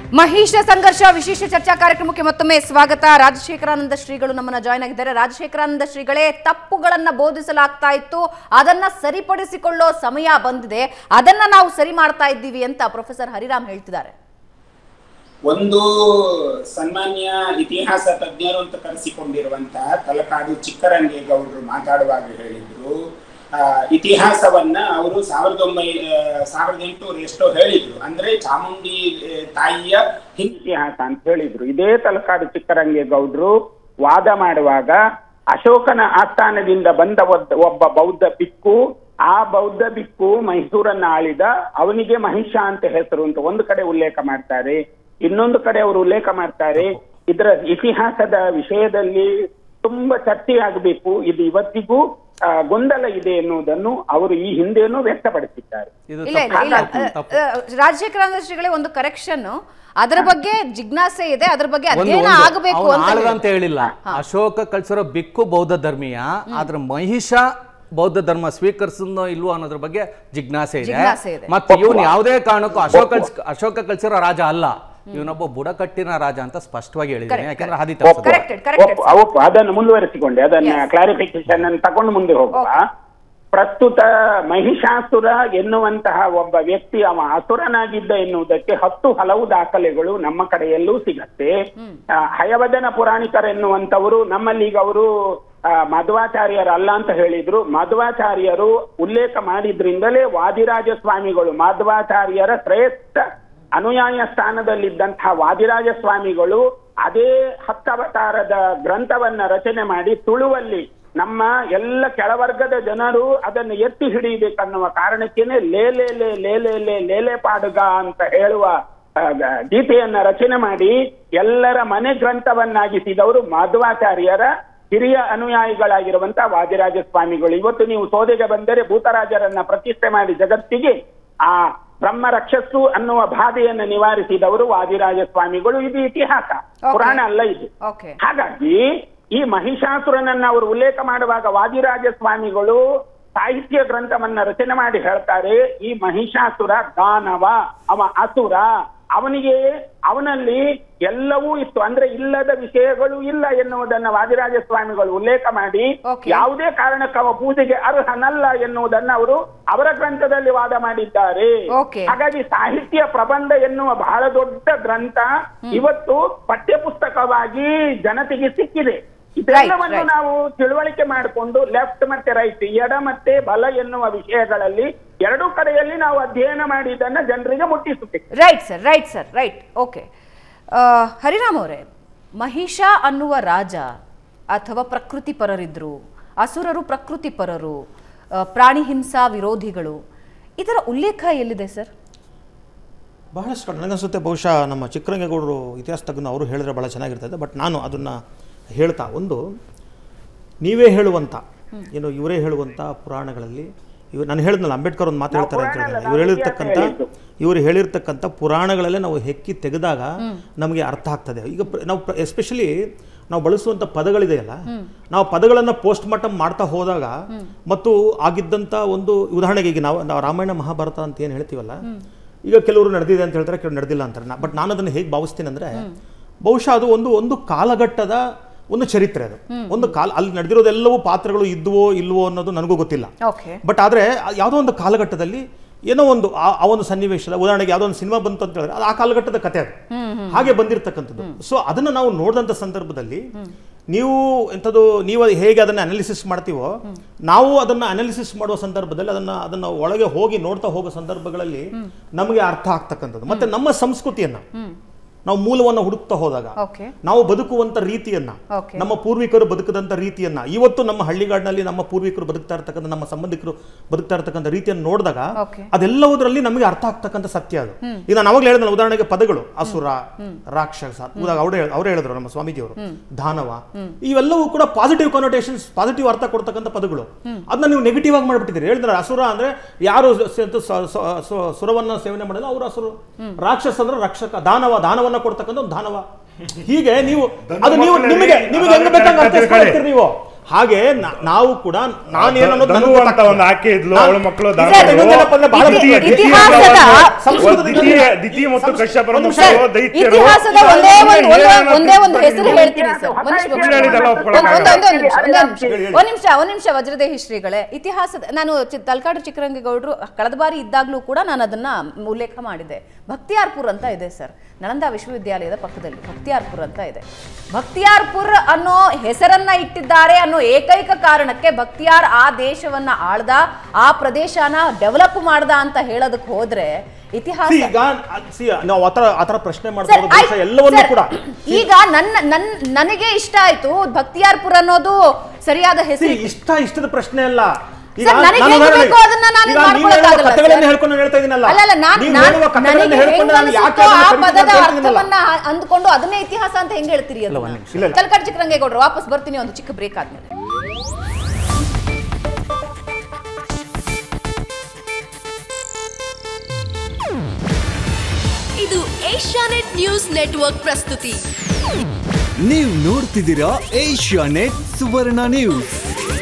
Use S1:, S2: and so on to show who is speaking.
S1: ಮಹಿಷ ಸಂಘರ್ಷ ವಿಶೇಷ ಚರ್ಚಾ ಕಾರ್ಯಕ್ರಮಕ್ಕೆ ಮತ್ತೊಮ್ಮೆ ಸ್ವಾಗತ ರಾಜಶೇಖರಾನಂದ ಶ್ರೀಗಳು ನಮ್ಮನ್ನ ಜಾಯ್ನ್ ಆಗಿದ್ದಾರೆ ರಾಜಶೇಖರಾನಂದ ಶ್ರೀಗಳೇ ತಪ್ಪುಗಳನ್ನ ಬೋಧಿಸಲಾಗ್ತಾ ಇತ್ತು ಅದನ್ನ ಸರಿಪಡಿಸಿಕೊಳ್ಳೋ ಸಮಯ ಬಂದಿದೆ ಅದನ್ನ ನಾವು ಸರಿ ಮಾಡ್ತಾ ಇದ್ದೀವಿ ಅಂತ ಪ್ರೊಫೆಸರ್ ಹರಿರಾಮ್ ಹೇಳ್ತಿದ್ದಾರೆ
S2: ಒಂದು ಸನ್ಮಾನ್ಯ ಇತಿಹಾಸ ತಜ್ಞರು ಅಂತ ಕರೆಸಿಕೊಂಡಿರುವಂತಹ ತಲಕಾಡು ಚಿಕ್ಕರಂಗೇಗೌಡರು ಮಾತಾಡುವಾಗ ಹೇಳಿದ್ರು ಆ, ಇತಿಹಾಸವನ್ನ ಅವರು ಸಾವಿರದ ಒಂಬೈನ ಸಾವಿರದ ಎಂಟುನೂರ ಎಷ್ಟೋ ಹೇಳಿದ್ರು ಅಂದ್ರೆ ಚಾಮುಂಡಿ ಆ, ತಾಯಿಯ ಹಿಂದ್ ಇತಿಹಾಸ ಅಂತ ಹೇಳಿದ್ರು ಇದೇ ತಲಕಾಡು ಚಿಕ್ಕರಂಗೇಗೌಡರು ವಾದ ಮಾಡುವಾಗ ಅಶೋಕನ ಆಸ್ಥಾನದಿಂದ ಬಂದ ಒಬ್ಬ- ಒಬ್ಬ ಬೌದ್ಧ ಬಿಕ್ಕು ಆ ಬೌದ್ಧ ಬಿಕ್ಕು ಮೈಸೂರನ್ನ ಆಳಿದ ಅವನಿಗೆ ಮಹಿಷ ಅಂತ ಹೆಸರು ಅಂತ ಒಂದು ಕಡೆ ಉಲ್ಲೇಖ ಮಾಡ್ತಾರೆ ಇನ್ನೊಂದು ಕಡೆ ಅವರು ಉಲ್ಲೇಖ ಮಾಡ್ತಾರೆ ಇದರ ಇತಿಹಾಸದ ವಿಷಯದಲ್ಲಿ ತುಂಬಾ ಚರ್ಚೆ ಆಗಬೇಕು ಇದು ಇವತ್ತಿಗೂ ಆ, ಗೊಂದಲ ಇದೆ ಎನ್ನುವುದನ್ನು ಅವರು ಈ ಹಿಂದೆನೂ ವ್ಯಕ್ತಪಡಿಸಿದ್ದಾರೆ
S3: ಇದು
S1: ಇಲ್ಲ ಇಲ್ಲ ಇಲ್ಲ
S3: ತಪ್ಪು. ತಪ್ಪು.
S1: ಅ, ಅ, ರಾಜಶೇಖರಾನಂದ ಶ್ರೀಗಳೇ ಒಂದು ಕರೆಕ್ಷನ್ ಅದರ ಬಗ್ಗೆ ಜಿಜ್ಞಾಸೆ ಇದೆ ಅದ್ರ ಬಗ್ಗೆ
S3: ಒಂದು-
S1: ಅಧ್ಯಯನ
S3: ಒಂದು,
S1: ಆಗಬೇಕು
S3: ಅವ್ನು
S1: ಅಂತ
S3: ಆಳ್ದ
S1: ಹೇಳಿ.
S3: ಅಂತ ಹೇಳಿಲ್ಲ ಅಶೋಕ ಕಳ್ಸಿರೋ ಬಿಕ್ಕು ಬೌದ್ಧ ಧರ್ಮೀಯ ಆದ್ರ ಮಹಿಷ ಬೌದ್ಧ ಧರ್ಮ ಸ್ವೀಕರಿಸಿದ್ನೋ ಇಲ್ವೋ ಅನ್ನೋದ್ರ ಬಗ್ಗೆ ಜಿಜ್ಞಾಸೆ ಇದೆ
S1: ಜಿಜ್ಞಾಸೆ ಇದೆ.
S3: ಮತ್ತೆ ಇವನು ಯಾವುದೇ ಕಾರಣಕ್ಕೂ ಅಶೋಕ ಅಶೋಕ ಕಳ್ಸಿರೋ ರಾಜ ಅಲ್ಲ ಇವನೊಬ್ಬ ಬುಡಕಟ್ಟಿನ ರಾಜ ಅಂತ ಸ್ಪಷ್ಟವಾಗಿ ಹೇಳಿದ್ದಾನೆ
S1: Correct,
S3: ಯಾಕಂದ್ರೆ ಹಾದಿ
S2: ಒಪ್ಪು.
S3: ತಪ್ಪಿಸೋದು.
S1: Corrected, corrected,
S2: ಒಪ್ಪು, ಒಪ್ಪು. ಅದನ್ನು ಮುಂದುವರಿಸಿಕೊಂಡೆ ಅದನ್ನ
S1: Yes.
S2: ಕ್ಲಾರಿಫಿಕೇಶನ್ ಅನ್ನು ತಕೊಂಡು ಮುಂದೆ ಹೋಗುವ ಪ್ರಸ್ತುತ ಮಹಿಷಾಸುರ ಎನ್ನುವಂತಹ ಒಬ್ಬ ವ್ಯಕ್ತಿ ಅವ ಅಸುರನಾಗಿದ್ದ ಎನ್ನುವುದಕ್ಕೆ ಹತ್ತು ಹಲವು ದಾಖಲೆಗಳು ನಮ್ಮ ಕಡೆಯಲ್ಲೂ ಸಿಗತ್ತೆ ಆ, ಹಯವದನ ಪುರಾಣಿಕರೆನ್ನುವಂತವರು ನಮ್ಮಲ್ಲಿ ಈಗ ಅವರು ಆ, ಮಧ್ವಾಚಾರ್ಯರಲ್ಲ ಅಂತ ಹೇಳಿದ್ರು ಮಧ್ವಾಚಾರ್ಯರು ಉಲ್ಲೇಖ ಮಾಡಿದ್ರಿಂದಲೇ ವಾದಿರಾಜ ಸ್ವಾಮಿಗಳು ಮಧ್ವಾಚಾರ್ಯರ ಶ್ರೇಷ್ಠ ಅನುಯಾಯ ಸ್ಥಾನದಲ್ಲಿದ್ದಂತಹ ವಾದಿರಾಜ ಸ್ವಾಮಿಗಳು ಅದೇ ಹತ್ತವತಾರದ ಗ್ರಂಥವನ್ನ ರಚನೆ ಮಾಡಿ ತುಳುವಲ್ಲಿ ನಮ್ಮ ಎಲ್ಲ ಕೆಳವರ್ಗದ ಜನರು ಅದನ್ನು ಎತ್ತಿ ಹಿಡಿಯಬೇಕನ್ನುವ ಕಾರಣಕ್ಕೇನೆ ಲೇಲೆ ಲೇ ಲೇಲೆ ಲೇ ಲೇಲೆ ಪಾಡುಗ ಅಂತ ಹೇಳುವ ಆ, ಗ- ಗೀತೆಯನ್ನ ರಚನೆ ಮಾಡಿ ಎಲ್ಲರ ಮನೆ ಗ್ರಂಥವನ್ನಾಗಿಸಿದವರು ಮಾಧವಾಚಾರ್ಯರ ಹಿರಿಯ ಅನುಯಾಯಿಗಳಾಗಿರುವಂತಹ ವಾದಿರಾಜ ಸ್ವಾಮಿಗಳು ಇವತ್ತು ನೀವು ಸೋದೆಗೆ ಬಂದರೆ ಭೂತರಾಜರನ್ನ ಪ್ರತಿಷ್ಠೆ ಮಾಡಿ ಜಗತ್ತಿಗೆ ಆ ಬ್ರಹ್ಮ ರಕ್ಷಸ್ಸು ಅನ್ನುವ ಬಾಧೆಯನ್ನು ನಿವಾರಿಸಿದವರು ವಾದಿರಾಜ ಸ್ವಾಮಿಗಳು ಇದು ಇತಿಹಾಸ
S1: Okay.
S2: ಪುರಾಣ ಅಲ್ಲ ಇದು
S1: ಓಕೆ
S2: ಹಾಗಾಗಿ ಈ ಮಹಿಷಾಸುರನನ್ನ ಅವರು ಉಲ್ಲೇಖ ಮಾಡುವಾಗ ವಾದಿರಾಜ ಸ್ವಾಮಿಗಳು ಸಾಹಿತ್ಯ ಗ್ರಂಥವನ್ನ ರಚನೆ ಮಾಡಿ ಹೇಳ್ತಾರೆ ಈ ಮಹಿಷಾಸುರ ದಾನವ ಅವ ಅಸುರ ಅವನಿಗೆ ಅವನಲ್ಲಿ ಎಲ್ಲವೂ ಇತ್ತು ಅಂದ್ರೆ ಇಲ್ಲದ ವಿಷಯಗಳು ಇಲ್ಲ ಎನ್ನುವುದನ್ನ ವಾದಿರಾಜ ಸ್ವಾಮಿಗಳು ಉಲ್ಲೇಖ ಮಾಡಿ
S1: Okay.
S2: ಯಾವುದೇ ಕಾರಣಕ್ಕೆ ಅವ ಪೂಜೆಗೆ ಅರ್ಹನಲ್ಲ ಎನ್ನುವುದನ್ನ ಅವರು ಅವರ ಗ್ರಂಥದಲ್ಲಿ ವಾದ ಮಾಡಿದ್ದಾರೆ
S1: Okay.
S2: ಹಾಗಾಗಿ ಸಾಹಿತ್ಯ ಪ್ರಬಂಧ ಎನ್ನುವ ಬಹಳ ದೊಡ್ಡ ಗ್ರಂಥ ಇವತ್ತು ಪಠ್ಯ ಪುಸ್ತಕವಾಗಿ ಜನತೆಗೆ ಸಿಕ್ಕಿದೆ ಇದೆಲ್ಲವನ್ನು
S1: right.
S2: ನಾವು ತಿಳುವಳಿಕೆ ಮಾಡಿಕೊಂಡು ಲೆಫ್ಟ್ ಮತ್ತೆ ರೈಟ್ ಎಡ ಮತ್ತೆ ಬಲ ಎನ್ನುವ ವಿಷಯಗಳಲ್ಲಿ ಎರಡೂ ಕಡೆಯಲ್ಲಿ ನಾವು ಅಧ್ಯಯನ ಮಾಡಿ ಇದನ್ನ ಜನರಿಗೆ ಮುಟ್ಟಿಸಬೇಕು
S1: right sir right sir right okay Hariram ಅವರೇ ಮಹಿಷ ಅನ್ನುವ ರಾಜ ಅಥವಾ ಪ್ರಕೃತಿ ಪರರಿದ್ರು ಅಸುರರು ಪ್ರಕೃತಿ ಪರರು ಆ, ಪ್ರಾಣಿ ಹಿಂಸಾ ವಿರೋಧಿಗಳು ಇದರ ಉಲ್ಲೇಖ ಎಲ್ಲಿದೆ ಸರ್
S4: ಬಹಳಷ್ಟು ಕಡೆ ನನಗನ್ಸುತ್ತೆ ಬಹುಶಃ ನಮ್ಮ ಚಿಕ್ಕರಂಗೇಗೌಡರು ಇತಿಹಾಸ ತಜ್ಞ ಅವರು ಹೇಳಿದ್ರೆ ಭಾಳ ಚೆನ್ನಾಗಿರ್ತದೆ ಬಟ್ ನಾನು ಅದನ್ನು ಹೇಳ್ತಾ ಒಂದು ನೀವೇ ಹೇಳುವಂಥ ಏನು ಇವರೇ ಹೇಳುವಂಥ ಪುರಾಣಗಳಲ್ಲಿ ಇವ್ ನಾನು ಹೇಳಿದ್ನಲ್ಲ ಅಂಬೇಡ್ಕರ್ ಒಂದು ಮಾತು ಹೇಳ್ತಾರೆ ಅಂತ ಹೇಳಿದ್ರೆ ಇವ್ರು ಹೇಳಿರ್ತಕ್ಕಂಥ ಇವರು ಹೇಳಿರ್ತಕ್ಕಂಥ ಪುರಾಣಗಳಲ್ಲೇ ನಾವು ಹೆಕ್ಕಿ ತೆಗೆದಾಗ ನಮಗೆ ಅರ್ಥ ಆಗ್ತದೆ ಈಗ ಪ್ರ- ನಾವು ಎಸ್ಪೆಷಲಿ ನಾವು ಬಳಸುವಂಥ ಪದಗಳಿದೆಯಲ್ಲ ನಾವು ಪದಗಳನ್ನು ಪೋಸ್ಟ್ ಮಾರ್ಟಮ್ ಮಾಡ್ತಾ ಹೋದಾಗ ಮತ್ತು ಆಗಿದ್ದಂಥ ಒಂದು ಉದಾಹರಣೆಗೆ ಈಗ ನಾವು ನಾವು ರಾಮಾಯಣ ಮಹಾಭಾರತ ಅಂತ ಏನು ಹೇಳ್ತೀವಲ್ಲ ಈಗ ಕೆಲವರು ನಡೆದಿದೆ ಅಂತ ಹೇಳ್ತಾರೆ ಕೆಲವರು ನಡೆದಿಲ್ಲ ಅಂತಾರೆ ಬಟ್ ನಾನು ಅದನ್ನು ಹೇಗೆ ಭಾವಿಸ್ತೀನಿ ಅಂದರೆ ಬಹುಶಃ ಅದು ಒಂದು ಒಂದು ಕಾಲಘಟ್ಟದ ಒಂದು ಚರಿತ್ರೆ ಅದು ಒಂದು ಕಾಲ ಅಲ್ಲಿ ನಡೆದಿರೋದೆಲ್ಲವೂ ಪಾತ್ರಗಳು ಇದ್ವೋ ಇಲ್ವೋ ಅನ್ನೋದು ನನಗೂ ಗೊತ್ತಿಲ್ಲ
S1: ಓಕೆ
S4: ಬಟ್ ಆದರೆ ಯಾವುದೋ ಒಂದು ಕಾಲಘಟ್ಟದಲ್ಲಿ ಏನೋ ಒಂದು ಆ ಆ ಒಂದು ಸನ್ನಿವೇಶದ ಉದಾಹರಣೆಗೆ ಯಾವುದೋ ಒಂದು ಸಿನಿಮಾ ಬಂತು ಅಂತ ಹೇಳಿದ್ರೆ ಅದು ಆ ಕಾಲಘಟ್ಟದ ಕತೆ ಅದು ಹಾಗೆ ಬಂದಿರತಕ್ಕಂಥದ್ದು ಸೊ ಅದನ್ನು ನಾವು ನೋಡಿದಂಥ ಸಂದರ್ಭದಲ್ಲಿ ನೀವು ಎಂಥದ್ದು ನೀವು ಅದು ಹೇಗೆ ಅದನ್ನು ಅನಾಲಿಸಿಸ್ ಮಾಡ್ತೀವೋ ನಾವು ಅದನ್ನು ಅನಾಲಿಸಿಸ್ ಮಾಡುವ ಸಂದರ್ಭದಲ್ಲಿ ಅದನ್ನು ಅದನ್ನು ಒಳಗೆ ಹೋಗಿ ನೋಡ್ತಾ ಹೋಗೋ ಸಂದರ್ಭಗಳಲ್ಲಿ ನಮಗೆ ಅರ್ಥ ಆಗ್ತಕ್ಕಂಥದ್ದು ಮತ್ತೆ ನಮ್ಮ ಸಂಸ್ಕೃತಿಯನ್ನು ನಾವು ಮೂಲವನ್ನು ಹುಡುಕ್ತಾ ಹೋದಾಗ
S1: ಓಕೆ
S4: ನಾವು ಬದುಕುವಂತ ರೀತಿಯನ್ನ
S1: Okay.
S4: ನಮ್ಮ ಪೂರ್ವಿಕರು ಬದುಕದಂತ ರೀತಿಯನ್ನ ಇವತ್ತು ನಮ್ಮ ಹಳ್ಳಿಗಾಡಿನಲ್ಲಿ ನಮ್ಮ ಪೂರ್ವಿಕರು ಬದುಕ್ತಾ ಇರ್ತಕ್ಕಂಥ ನಮ್ಮ ಸಂಬಂಧಿಕರು ಬದುಕ್ತಾ ಇರ್ತಕ್ಕಂಥ ರೀತಿಯನ್ನು ನೋಡಿದಾಗ
S1: Okay.
S4: ಅದೆಲ್ಲವುದರಲ್ಲಿ ನಮಗೆ ಅರ್ಥ ಆಗ್ತಕ್ಕಂಥ ಸತ್ಯ ಅದು ಈಗ ನಾನು ಅವಾಗಲೇ ಹೇಳಿದ್ನಲ್ಲ ಉದಾಹರಣೆಗೆ ಪದಗಳು ಅಸುರ ರಾಕ್ಷಸ ಉದಾಹ ಅವರೇ ಅವರೇ ಹೇಳಿದ್ರು ನಮ್ಮ ಸ್ವಾಮೀಜಿಯವರು ದಾನವ ಇವೆಲ್ಲವೂ ಕೂಡ ಪಾಸಿಟಿವ್ ಕಾನೋಟೇಷನ್ಸ್ ಪಾಸಿಟಿವ್ ಅರ್ಥ ಕೊಡ್ತಕ್ಕಂಥ ಪದಗಳು ಅದನ್ನ ನೀವು ನೆಗೆಟಿವ್ ಆಗಿ ಮಾಡ್ಬಿಟ್ಟಿದ್ದೀರಿ ಹೇಳಿದ್ರೆ ಅಸುರ ಅಂದ್ರೆ ಯಾರು ಸ- ಸ- ಸ- ಸ- ಸುರವನ್ನ ಸೇವನೆ ಮಾಡಿಲ್ಲ ಅವರು ಅಸುರು ರಾಕ್ಷಸ ಅಂದ್ರೆ ರಕ್ಷಕ ದಾನವ ದಾನವನ್ನ ಕೊಡ್ತಕ್ಕಂಥ ಒಂದು ದಾನವ ಹೀಗೆ ನೀವು ಅದು ನೀವು ನಿಮಗೆ ನಿಮಗೆ ಹೆಂಗ್ ಬೇಕಂಗ್ ಅರ್ಥೈಸ್ಕೊಳ್ತೀರಿ ನೀವು ಹಾಗೆ ನಾ- ನಾವು ಕೂಡ ನಾನೇನು ಅನ್ನೋದು
S5: ಧನು
S4: ನನಗೆ
S5: ಅಂತ
S4: ಗೊತ್ತಾಗ್ತದೆ.
S5: ಒಂದು ಆಕೆ ಇದ್ಲು
S4: ನಾನ್-
S5: ಅವಳ ಮಕ್ಕಳು
S1: ಸರ್,
S5: ದಾನವರು.
S4: ಇನ್ನೊಂದೇನಪ್ಪ ಅಂದ್ರೆ ಬಹಳ
S1: ಇತಿ-
S4: ಮುಖ್ಯ.
S1: ಇತಿಹಾಸದ
S4: ಸಂಸ್ಕೃತದ
S5: ದ್ವಿತೀಯ ದಿತಿ ಮತ್ತು ಕಶ್ಯಪರ
S4: ಒಂದು ನಿಮಿಷ.
S5: ಮಕ್ಕಳು ದೈತ್ಯರು
S1: ಇತಿಹಾಸದ ಒಂದೇ ಒಂದು ಒಂದೇ- ಒಂದೇ ಒಂದು ಹೆಸರು ಹೇಳ್ತೀನಿ ಸರ್
S2: ಅದು
S1: ಒಂದ್ ನಿಮಿಷ
S2: ಹೊಸ
S1: ಒಂದ್-
S5: ಹೇಳಿದಲ್ಲ ಒಪ್ಕೊಳಕ್ಕೆ
S1: ಒಂದ್- ಒಂದ್- ಒಂದ್ ನಿಮಿಷ, ಒಂದೇ ನಿಮಿಷ.
S2: ಹೇಳಿ, ಹೇಳಿ.
S1: ಒಂದ್ ನಿಮಿಷ ಒಂದ್ ನಿಮಿಷ ವಜ್ರದೇಹಿ ಶ್ರೀಗಳೇ ಇತಿಹಾಸದ ನಾನು ಚಿ- ತಲಕಾಡು ಚಿಕ್ಕರಂಗೇಗೌಡರು ಕಳೆದ ಬಾರಿ ಇದ್ದಾಗ್ಲೂ ಕೂಡ ನಾನು ಅದನ್ನ ಉಲ್ಲೇಖ ಮಾಡಿದೆ ಭಕ್ತಿಯಾರ್ಪುರ್ ಅಂತ ಇದೆ ಸರ್ ನಳಂದ ವಿಶ್ವವಿದ್ಯಾಲಯದ ಪಕ್ಕದಲ್ಲಿ ಭಕ್ತಿಯಾರ್ಪುರ್ ಅಂತ ಇದೆ ಭಕ್ತಿಯಾರ್ಪುರ್ ಅನ್ನೋ ಹೆಸರನ್ನ ಇಟ್ಟಿದ್ದಾರೆ ಅನ್ನೋ ಏಕೈಕ ಕಾರಣಕ್ಕೆ ಭಕ್ತಿಯಾರ್ ಆ ದೇಶವನ್ನ ಆಳ್ದ ಆ ಪ್ರದೇಶನ ಡೆವಲಪ್ ಮಾಡ್ದ ಅಂತ ಹೇಳೋದಕ್ಕೆ ಹೋದ್ರೆ ಇತಿಹಾಸ
S4: See, ಈಗ see, ನಾವು ಆತರ ಆತರ ಪ್ರಶ್ನೆ
S1: ಸರ್,
S4: ಮಾಡ್ಬೋದು
S1: ಆಯ್ತು.
S4: ಎಲ್ಲವನ್ನೂ
S1: ಸರ್,
S4: ಕೂಡ
S1: ಈಗ ನನ್ನ ನನ್ ನನಗೆ ಇಷ್ಟ ಆಯ್ತು ಭಕ್ತಿಯಾರ್ಪುರ ಅನ್ನೋದು ಸರಿಯಾದ
S4: See,
S1: ಹೆಸರು
S4: ಇಷ್ಟ ಇಷ್ಟದ ಪ್ರಶ್ನೆ ಅಲ್ಲ ಈಗ
S1: ಸರ್, ನನಗೆ
S4: ನಾನು
S1: ಹೇಗೆ
S4: ಉದಾಹರಣೆ-
S1: ಬೇಕೋ ಅದನ್ನ ನಾನು
S4: ಈಗ ನೀವು
S1: ಮಾಡ್ಕೊಳಕ್ಕಾಗಲ್ಲ,
S4: ಹೇಳುವ ಕಥೆಗಳನ್ನ
S1: ಸರ್.
S4: ಹೇಳ್ಕೊಂಡು ನಾನು ಹೇಳ್ತಾ ಇದೀನಲ್ಲ
S1: ಅಲ್ಲ ಅಲ್ಲ ನಾನ್
S4: ನೀವು
S1: ನಾನ್-
S4: ಹೇಳುವ ಕಥೆಗಳನ್ನ
S1: ನನಗೆ
S4: ಹೇಳ್ಕೊಂಡು
S1: ಹೆಂಗ್
S4: ನಾನು ಯಾಕೆ
S1: ಅನ್ಸುತ್ತೋ ಆ
S4: ಅದನ್ನ
S1: ಪದದ
S4: ಕರಿತೀನಿ ಅಂತ ಹೇಳ್ತಿದ್ದೀನಲ್ಲ.
S1: ಅರ್ಥವನ್ನ ಅಂದ್ಕೊಂಡು ಅದನ್ನೇ ಇತಿಹಾಸ ಅಂತ ಹೆಂಗ್ ಹೇಳ್ತೀರಿ
S4: ಇಲ್ಲ, ಒಂದ್ ನಿಮಿಷ. ಇಲ್ಲ, ಇಲ್ಲ.
S1: ಕಲ್ಕಟ್ ಚಿಕ್ಕರಂಗೇಗೌಡರು ವಾಪಸ್ ಬರ್ತೀನಿ ಒಂದು ಚಿಕ್ಕ ಬ್ರೇಕ್ ಆದ್ಮೇಲೆ
S6: ಇದು ಏಷ್ಯಾನೆಟ್ ನ್ಯೂಸ್ ನೆಟ್ವರ್ಕ್ ಪ್ರಸ್ತುತಿ
S7: ನೀವು ನೋಡ್ತಿದ್ದೀರಾ ಏಷ್ಯಾ ನೆಟ್ ಸುವರ್ಣ ನ್ಯೂಸ್